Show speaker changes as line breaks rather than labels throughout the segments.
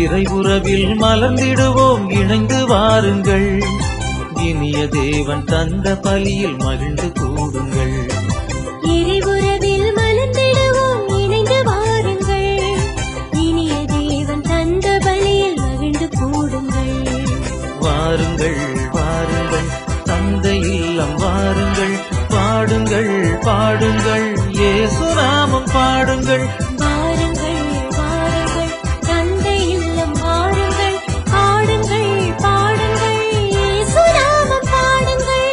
இறை உறவில் மலர்ந்திடுவோம் இணைந்து வாருங்கள் இனிய தேவன் தந்த பலியில் மகிழ்ந்து கூடுங்கள்
இறைவுறவில் மலர்ந்திடுவோம் இணைந்து வாருங்கள் இனிய தேவன் தந்த பலியில் மகிழ்ந்து கூடுங்கள்
வாருங்கள் வாருங்கள் தந்தை இல்லம் வாருங்கள் பாடுங்கள் பாடுங்கள் இயேசு நாமம் பாடுங்கள்
வாருங்கள் வாருங்கள் தந்தை இல்லம் வாருங்கள் பாடுங்கள் பாடுங்கள் இயேசு நாமம் பாடுங்கள்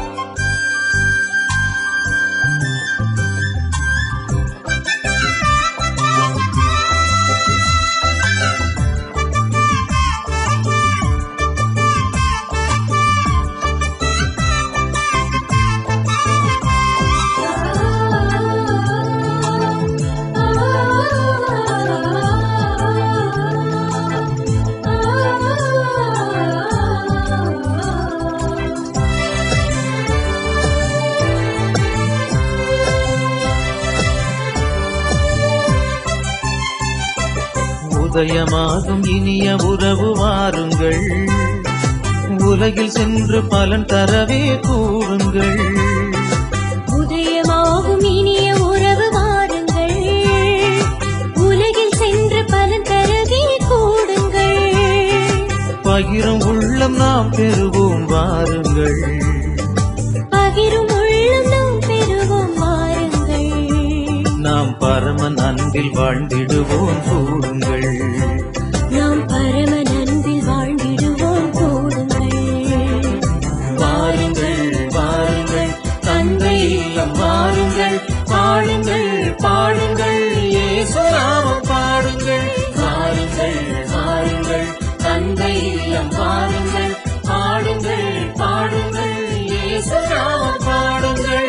உதயமாகும் இனிய உறவு வாருங்கள் உலகில் சென்று பலன் தரவே கூறுங்கள்
உதயமாகும் இனிய உறவு வாருங்கள் உலகில் சென்று பலன் தரவே கூடுங்கள்
பகிரும் உள்ளம் நாம் பெறுவோம் வாருங்கள்
பகிரும் உள்ளம் நாம் பெறுவோம் வாருங்கள்
நாம் பரமன் அன்பில் வாழ்ந்திடுவோம் கூடுங்கள்
நாம் பரம நன்பில் வாழ்ந்திடுவோம் கூடுங்கள்
வாருங்கள் வாருங்கள் தந்தை இல்லம் வாருங்கள் பாடுங்கள் பாடுங்கள் இயேசு நாமம் பாடுங்கள் வாருங்கள் வாருங்கள் தந்தை இல்லம் வாருங்கள் பாடுங்கள் பாடுங்கள் இயேசு நாமம் பாடுங்கள்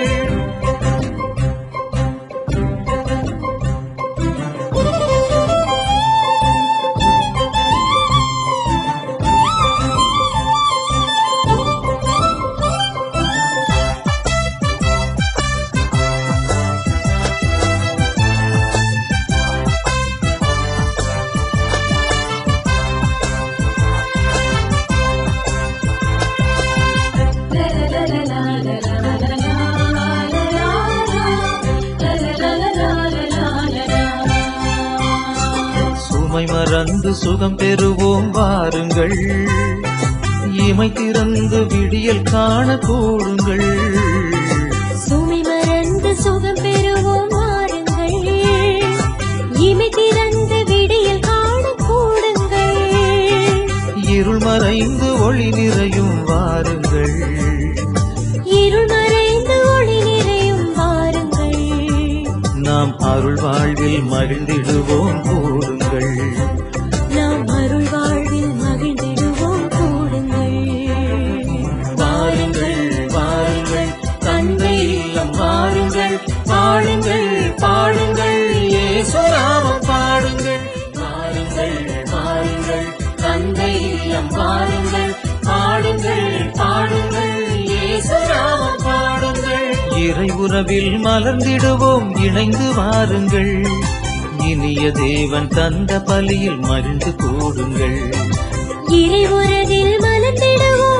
சுமை மறந்து சுகம் பெறுவோம் வாருங்கள் இமை திறந்து விடியல் காண கூடுங்கள்
சுமை மறந்து சுகம் பெறுவோம் வாருங்கள் இமை திறந்து விடியல் காண கூடுங்கள்
இருள் மறைந்து ஒளி நிறையும் வாருங்கள்
இருள் மறைந்து ஒளி நிறையும் வாருங்கள்
நாம் அருள் வாழ்வில் மகிழ்ந்திடுவோம் கூடுங்கள்
நாம் அருள் வாழ்வில் மகிழ்ந்திடுவோம் கூடுங்கள்
வாருங்கள் வாருங்கள் தந்தை இல்லம் வாருங்கள் பாடுங்கள் பாடுங்கள் இயேசு நாமம் பாடுங்கள் வாருங்கள் வாருங்கள் தந்தை இல்லம் வாருங்கள் பாடுங்கள் பாடுங்கள் இயேசு நாமம் பாடுங்கள் இறை உறவில் மலர்ந்திடுவோம் இணைந்து வாருங்கள் இனிய தேவன் தந்த பலியில் மகிழ்ந்து கூடுங்கள்
இறை உறவில் மலர்ந்திடுவோம்